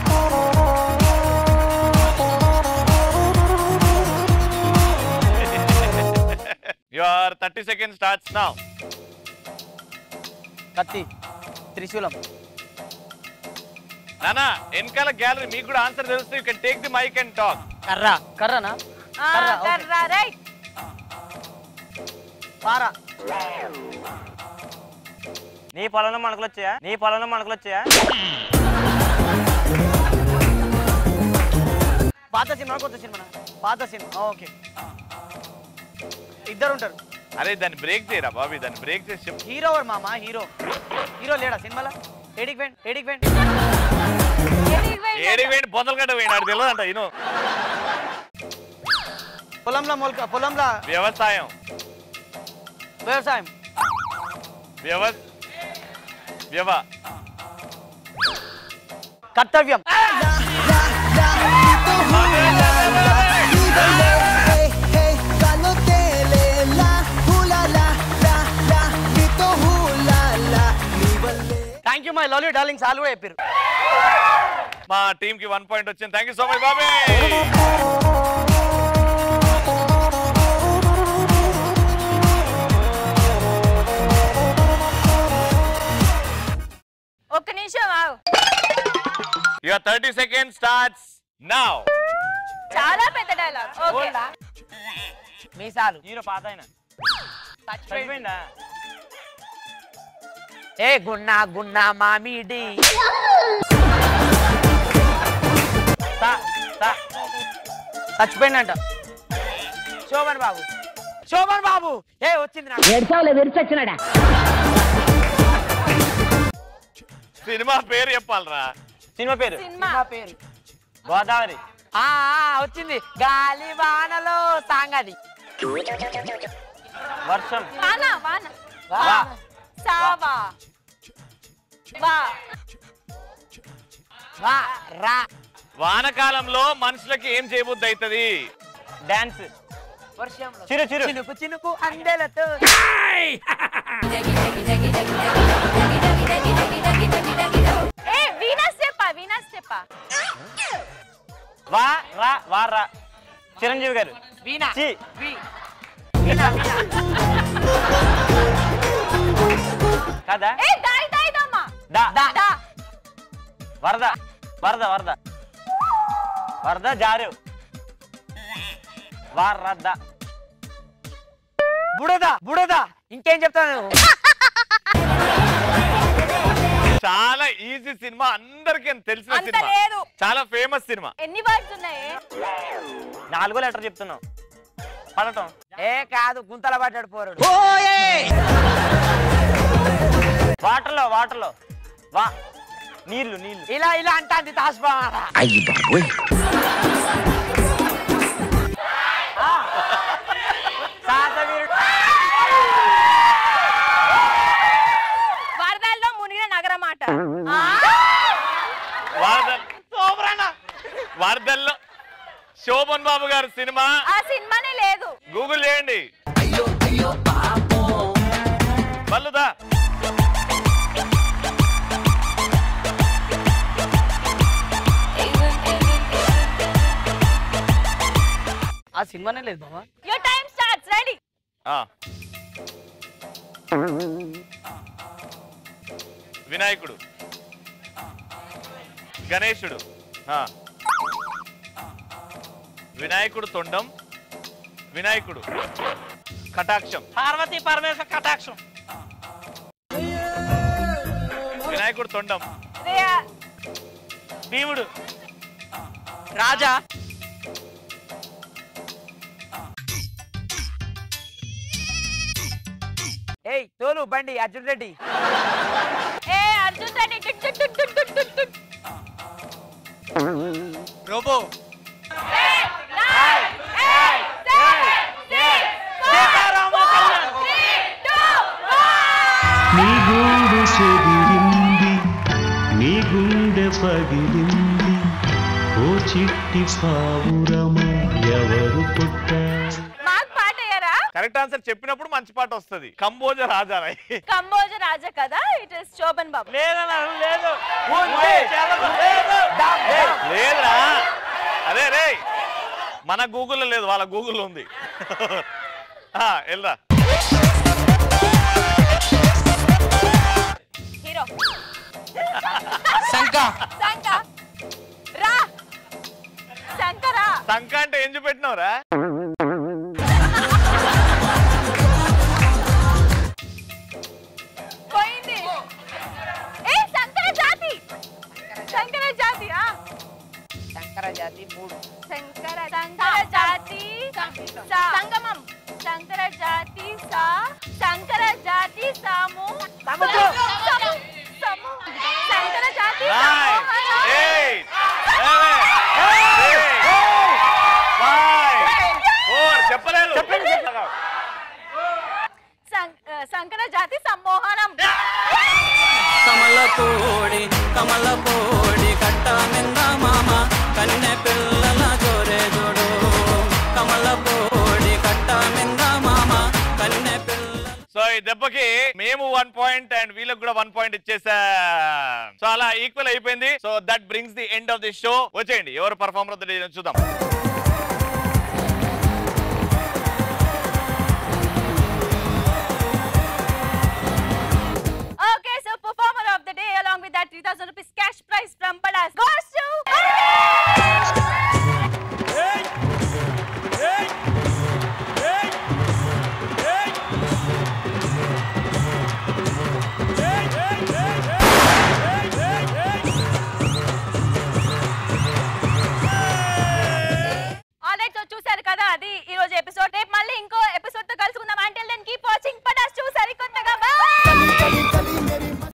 your thirty second starts now
కత్తి త్రిశూలం
నానా వెనకాల గ్యాలరీ మీకు కూడా ఆన్సర్ తెలిస్తే you can take the mike and talk
కర్ర కర్రనా కర్ర ఓకే.
రైట్
పారా
నీ పొలంలో మనకులు వచ్చాయా నీ పొలంలో మనకులు వచ్చాయా
పాత సినిమా కొత్త సినిమా పాత సినిమా ఓకే ఇద్దరు ఉంటారు
అరే దాన్ని బ్రేక్ చేయరా బాబీ దాన్ని బ్రేక్ చేసి చెప్పు
హీరో వాడు మామ హీరో హీరో లేడా సినిమాలో ఏడికి వెండి ఏడికి వెండి
ఏడి వేయండి బొందలు గడ్డ వేయండి అది తెలియదంట ఇను
పొలంలో మొలక పొలంలో
వ్యవసాయం
వ్యవసాయం
వ్యవ వ్యవ
కర్తవ్యం thank you my lovely darlings వాళ్ళు కూడా చెప్పారు
మా టీమ్ కి వన్ పాయింట్ వచ్చింది thank you so much Bobby
ఒక్క నిమిషం ఆగు
your thirty second starts now
చాలా పెద్ద డైలాగ్ ఓకే
మీసాలు
హీరో పాత ఆయన చచ్చిపోయిందా
ఏ గున్నా గున్నా మామిడి
చచ్చిపోయిందంట
శోభన్ బాబు శోభన్ బాబు ఏ వచ్చింది నాకు
ఏడ్చావులే విరిచొచ్చినాడా
సినిమా పేరు చెప్పాలరా
సినిమా పేరు
సినిమా
పేరు
గోదావరి
ఆ ఆ, వచ్చింది గాలి వానలో సాంగది
వర్షం
వాన వాన
వా.
సావా వా
వా రా
వానకాలంలో మనుషులకి ఏం చేయబుద్ధి అవుతుంది
డాన్స్
వర్షంలో
చిరు చిరు
చినుకు చినుకు అందెలతో
ఏ వీనస్ చెప్పా వీనస్ చెప్పా
వా రా వా రా చిరంజీవి గారు
వీణా
చి
వీ- వీణా వీణా
కాదా
ఏ దాయి దాయి దమ్మా
దా
దా
వరద వరద వరద వరద జారు వరద
బుడద బుడద ఇంకేం చెప్తాను
చాలా ఈజీ సినిమా అందరికీ తెలిసిన
అంత
సినిమా
లేదు
చాలా ఫేమస్ సినిమా
ఎన్ని వర్డ్స్ ఉన్నాయి
నాలుగో లెటర్ చెప్తున్నావు పడటం
ఏ కాదు గుంతల పడ్డాడు పోరాడు
వాటర్లో వాటర్లో వా నీళ్లు నీళ్లు
ఇలా ఇలా అంటాంది తాజ్బామారా
అయ్యి బాబోయ్
వరదల్లో మునిగిన నగరం మాట
వరద వరదల్లో శోభన్ బాబు గారి సినిమా
ఆ సినిమానే లేదు
గూగుల్ చేయండి మల్లుదా
ఆ సినిమానే లేదు బాబా
యువర్ టైం స్టార్ట్స్ రెడీ
ఆ. వినాయకుడు గణేశుడు ఆ. వినాయకుడు తొండం వినాయకుడు కటాక్షం
పార్వతీ పరమేశ్వర కటాక్షం
వినాయకుడు తొండం
భీముడు
రాజా ఏయ్ తోలు బండి అర్జున్ రెడ్డి
ఏ Arjun Reddy tick tick tick tick tick tick tick.
Robo
నీ గూడు చెదిరింది నీ గుండె పగిలింది ఓ చిట్టి పావురమ ఎవరు పుట్టారు
మాకు పాట అయ్యారా
కరెక్ట్ ఆన్సర్ చెప్పినప్పుడు మంచి పాట వస్తుంది కంబోజ రాజా
కంబోజ రాజా కదా ఇట్ ఇస్ శోభన్ బాబు
లేదన్నా లేదు
లేదురా అదే రే మన గూగుల్లో లేదు వాళ్ళ గూగుల్లో ఉంది ఆ, వెళ్దా
హీరో
శంక
శంక రా శంకరా
సంక అంటే ఏం చూపెట్టినావురా
పోయింది ఏ శంకర జాతి శంకర జాతి ఆ
శంకర జాతి మూడు
శంకర శంకర జాతి సా. సంగమం శంకర జాతి సా శంకర జాతి సాము
సముద్రం.
సము. సము. శంకర జాతి
Nine,
సమూహం.
eight, seven, six, five, four. చెప్పలేదు
సం- ఆ, శంకర జాతి సమ్మోహనం
కమల పోడి కమల పోడి కట్ట మింద మామ కన్నె పిల్లల జోరే జోడు కమల పోడి కట్ట మింద మామ కన్నె పిల్ల
సో ఈ దెబ్బకి మేము వన్ పాయింట్ అండ్ వీళ్ళకి కూడా వన్ పాయింట్ ఇచ్చేసా సో అలా ఈక్వల్ అయిపోయింది so that brings the end of the show వచ్చేయండి ఎవరు పర్ఫార్మర్ చూద్దాం